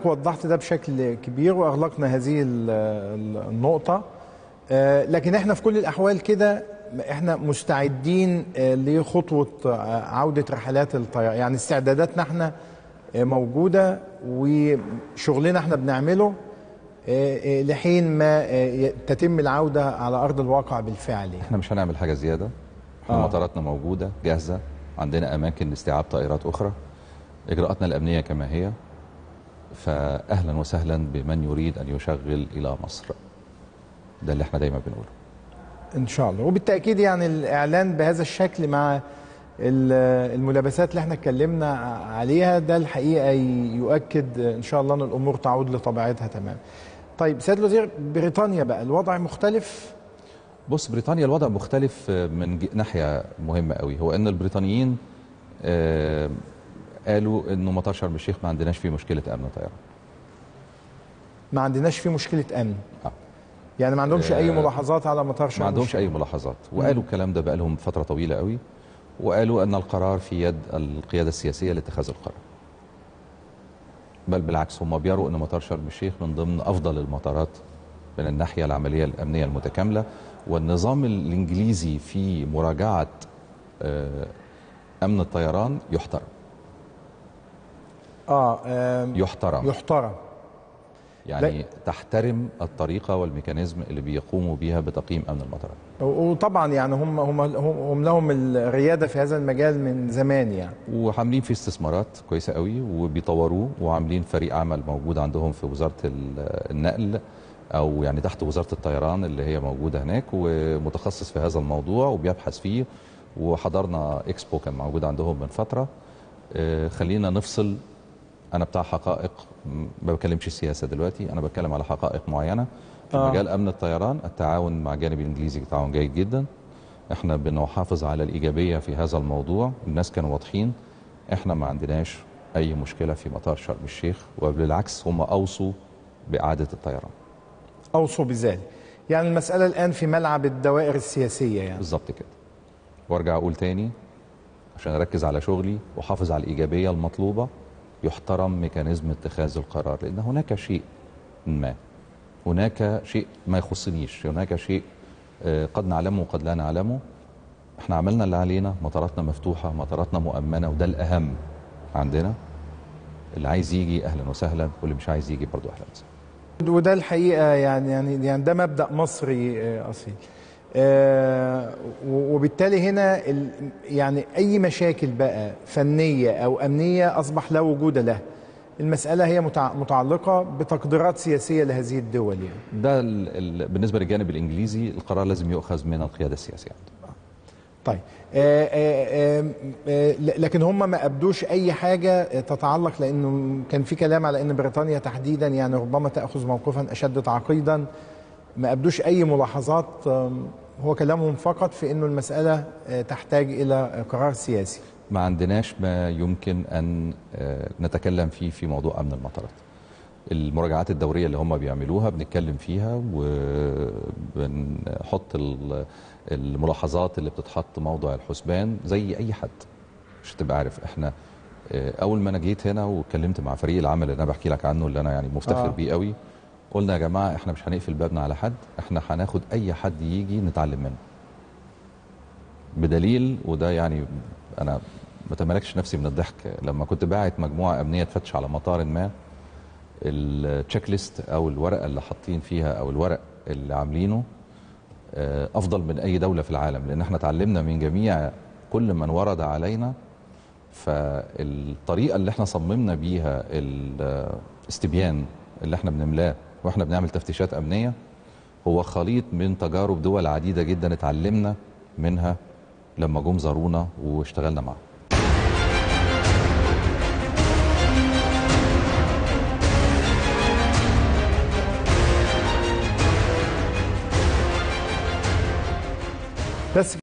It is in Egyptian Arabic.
حضرتك وضحت ده بشكل كبير واغلقنا هذه ال- ال- النقطه آه، لكن احنا في كل الاحوال كده احنا مستعدين آه، لخطوه آه، عوده رحلات الطيران يعني استعداداتنا احنا آه، موجوده وشغلنا احنا بنعمله آه، آه، لحين ما آه، ي- تتم العوده على ارض الواقع بالفعل يعني. احنا مش هنعمل حاجه زياده احنا آه. مطاراتنا موجوده جاهزه عندنا اماكن لاستيعاب طائرات اخرى اجراءاتنا الامنيه كما هي فاهلا وسهلا بمن يريد ان يشغل الى مصر ده اللي احنا دايما بنقوله ان شاء الله وبالتاكيد يعني الاعلان بهذا الشكل مع ال- الملابسات اللي احنا اتكلمنا عليها ده الحقيقه يؤكد ان شاء الله ان الامور تعود لطبيعتها تمام. طيب سيد الوزير بريطانيا بقى الوضع مختلف بص بريطانيا الوضع مختلف من ج- ناحيه مهمه قوي هو ان البريطانيين آه، قالوا انه مطار شرم الشيخ ما عندناش فيه مشكله امن طيران ما عندناش فيه مشكله امن. آه. يعني ما عندهمش اي آه، ملاحظات على مطار شرم ما عندهمش الشيخ. اي ملاحظات وقالوا الكلام ده بقالهم فتره طويله قوي وقالوا ان القرار في يد القياده السياسيه لاتخاذ القرار بل بالعكس هم بيروا ان مطار شرم الشيخ من ضمن افضل المطارات من الناحيه العمليه الامنيه المتكامله والنظام الانجليزي في مراجعه آه، امن الطيران يحترم اه آم، يحترم يحترم يعني تحترم الطريقه والميكانيزم اللي بيقوموا بيها بتقييم امن المطارات وطبعا يعني هم هم هم هم لهم الرياده في هذا المجال من زمان يعني. وعاملين فيه استثمارات كويسه قوي وبيطوروه وعاملين فريق عمل موجود عندهم في وزاره ال- النقل او يعني تحت وزاره الطيران اللي هي موجوده هناك ومتخصص في هذا الموضوع وبيبحث فيه وحضرنا اكسبو كان موجود عندهم من فتره آه، خلينا نفصل انا بتاع حقائق م- ما بكلمش السياسه دلوقتي انا بتكلم على حقائق معينه في آه. مجال امن الطيران التعاون مع الجانب الانجليزي تعاون جيد جدا احنا بنحافظ على الايجابيه في هذا الموضوع الناس كانوا واضحين احنا ما عندناش اي مشكله في مطار شرم الشيخ وبالعكس هم اوصوا باعاده الطيران اوصوا بذلك. يعني المساله الان في ملعب الدوائر السياسيه يعني. بالظبط كده وارجع اقول تاني عشان اركز على شغلي واحافظ على الايجابيه المطلوبه يحترم ميكانيزم اتخاذ القرار لان هناك شيء ما هناك شيء ما يخصنيش هناك شيء آه، قد نعلمه وقد لا نعلمه احنا عملنا اللي علينا مطاراتنا مفتوحه مطاراتنا مؤمنه وده الاهم عندنا اللي عايز يجي اهلا وسهلا واللي مش عايز يجي برضه اهلا وسهلا وده الحقيقه يعني يعني يعني ده مبدا مصري آه، اصيل. آه، و- وبالتالي هنا ال- يعني اي مشاكل بقى فنيه او امنيه اصبح لا وجود له. المساله هي متع- متعلقه بتقديرات سياسيه لهذه الدول يعني. ده ال ال بالنسبه للجانب الانجليزي القرار لازم يؤخذ من القياده السياسيه طيب آه، آه، آه، آه، ل- لكن هم ما ابدوش اي حاجه آه، تتعلق لانه كان في كلام على ان بريطانيا تحديدا يعني ربما تاخذ موقفا اشد تعقيدا ما ابدوش اي ملاحظات آم، هو كلامهم فقط في انه المساله آه، تحتاج الى قرار سياسي ما عندناش ما يمكن ان آه، نتكلم فيه في موضوع امن المطارات المراجعات الدوريه اللي هم بيعملوها بنتكلم فيها وبنحط ال- الملاحظات اللي بتتحط موضع الحسبان زي اي حد مش تبقى عارف احنا آه، اول ما انا جيت هنا واتكلمت مع فريق العمل اللي انا بحكي لك عنه اللي انا يعني مفتخر آه. آه. بيه قوي قلنا يا جماعه احنا مش هنقفل بابنا على حد احنا هناخد اي حد يجي نتعلم منه بدليل وده يعني انا ما تملكش نفسي من الضحك لما كنت باعت مجموعه امنيه تفتش على مطار ما التشيك ليست او الورقه اللي حاطين فيها او الورق اللي عاملينه آه، افضل من اي دوله في العالم لان احنا اتعلمنا من جميع كل من ورد علينا فالطريقه اللي احنا صممنا بيها الاستبيان اللي احنا بنملاه واحنا بنعمل تفتيشات امنيه هو خليط من تجارب دول عديده جدا اتعلمنا منها لما جم زارونا واشتغلنا معاهم بس